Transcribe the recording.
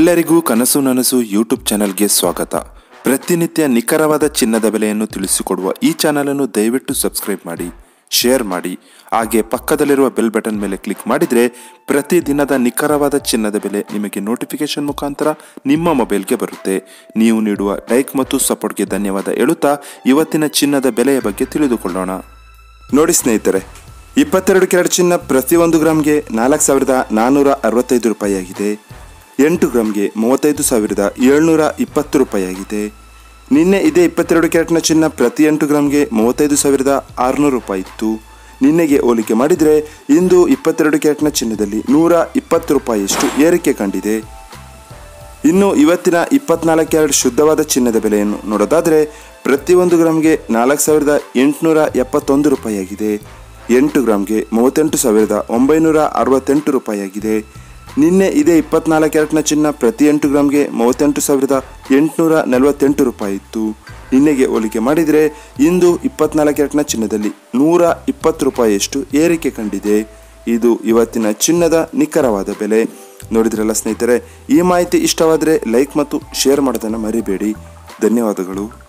ಎಲ್ಲರಿಗೂ ಕನಸು ನನಸು ಯೂಟ್ಯೂಬ್ ಚಾನಲ್ಗೆ ಸ್ವಾಗತ ಪ್ರತಿನಿತ್ಯ ನಿಖರವಾದ ಚಿನ್ನದ ಬೆಲೆಯನ್ನು ತಿಳಿಸಿಕೊಡುವ ಈ ಚಾನಲನ್ನು ದಯವಿಟ್ಟು ಸಬ್ಸ್ಕ್ರೈಬ್ ಮಾಡಿ ಶೇರ್ ಮಾಡಿ ಹಾಗೆ ಪಕ್ಕದಲ್ಲಿರುವ ಬೆಲ್ ಬಟನ್ ಮೇಲೆ ಕ್ಲಿಕ್ ಮಾಡಿದರೆ ಪ್ರತಿದಿನದ ನಿಖರವಾದ ಚಿನ್ನದ ಬೆಲೆ ನಿಮಗೆ ನೋಟಿಫಿಕೇಶನ್ ಮುಖಾಂತರ ನಿಮ್ಮ ಮೊಬೈಲ್ಗೆ ಬರುತ್ತೆ ನೀವು ನೀಡುವ ಲೈಕ್ ಮತ್ತು ಸಪೋರ್ಟ್ಗೆ ಧನ್ಯವಾದ ಹೇಳುತ್ತಾ ಇವತ್ತಿನ ಚಿನ್ನದ ಬೆಲೆಯ ಬಗ್ಗೆ ತಿಳಿದುಕೊಳ್ಳೋಣ ನೋಡಿ ಸ್ನೇಹಿತರೆ ಇಪ್ಪತ್ತೆರಡು ಕ್ಯಾರೆಟ್ ಚಿನ್ನ ಪ್ರತಿಯೊಂದು ಗ್ರಾಮ್ಗೆ ನಾಲ್ಕು ಸಾವಿರದ ನಾನ್ನೂರ ಅರವತ್ತೈದು ರೂಪಾಯಿ ಆಗಿದೆ ಎಂಟು ಗ್ರಾಮ್ಗೆ ಮೂವತ್ತೈದು ಸಾವಿರದ ಏಳ್ನೂರ ಇಪ್ಪತ್ತು ರೂಪಾಯಿ ಆಗಿದೆ ನಿನ್ನೆ ಇದೇ ಇಪ್ಪತ್ತೆರಡು ಕ್ಯಾರೆಟ್ನ ಚಿನ್ನ ಪ್ರತಿ ಎಂಟು ಗ್ರಾಮ್ಗೆ ಮೂವತ್ತೈದು ಸಾವಿರದ ಆರುನೂರು ರೂಪಾಯಿ ಇತ್ತು ನಿನ್ನೆಗೆ ಹೋಲಿಕೆ ಮಾಡಿದರೆ ಇಂದು ಇಪ್ಪತ್ತೆರಡು ಕ್ಯಾರೆಟ್ನ ಚಿನ್ನದಲ್ಲಿ ನೂರ ಇಪ್ಪತ್ತು ರೂಪಾಯಿಯಷ್ಟು ಏರಿಕೆ ಕಂಡಿದೆ ಇನ್ನು ಇವತ್ತಿನ ಇಪ್ಪತ್ನಾಲ್ಕು ಕ್ಯಾರೆಟ್ ಶುದ್ಧವಾದ ಚಿನ್ನದ ಬೆಲೆಯನ್ನು ನೋಡೋದಾದರೆ ಪ್ರತಿಯೊಂದು ಗ್ರಾಮ್ಗೆ ನಾಲ್ಕು ಸಾವಿರದ ಎಂಟುನೂರ ಎಪ್ಪತ್ತೊಂದು ರೂಪಾಯಿಯಾಗಿದೆ ಎಂಟು ಗ್ರಾಮ್ಗೆ ಮೂವತ್ತೆಂಟು ಸಾವಿರದ ಒಂಬೈನೂರ ಅರವತ್ತೆಂಟು ರೂಪಾಯಿಯಾಗಿದೆ ನಿನ್ನೆ ಇದೇ ಇಪ್ಪತ್ನಾಲ್ಕು ಕ್ಯಾರೆಟ್ನ ಚಿನ್ನ ಪ್ರತಿ ಎಂಟು ಗ್ರಾಮ್ಗೆ ಮೂವತ್ತೆಂಟು ಸಾವಿರದ ಎಂಟುನೂರ ನಲವತ್ತೆಂಟು ರೂಪಾಯಿ ಇತ್ತು ನಿನ್ನೆಗೆ ಹೋಲಿಕೆ ಮಾಡಿದರೆ ಇಂದು ಇಪ್ಪತ್ನಾಲ್ಕು ಕ್ಯಾರೆಟ್ನ ಚಿನ್ನದಲ್ಲಿ ನೂರ ಇಪ್ಪತ್ತು ರೂಪಾಯಿಯಷ್ಟು ಏರಿಕೆ ಕಂಡಿದೆ ಇದು ಇವತ್ತಿನ ಚಿನ್ನದ ನಿಖರವಾದ ಬೆಲೆ ನೋಡಿದ್ರಲ್ಲ ಸ್ನೇಹಿತರೆ ಈ ಮಾಹಿತಿ ಇಷ್ಟವಾದರೆ ಲೈಕ್ ಮತ್ತು ಶೇರ್ ಮಾಡೋದನ್ನು ಮರಿಬೇಡಿ ಧನ್ಯವಾದಗಳು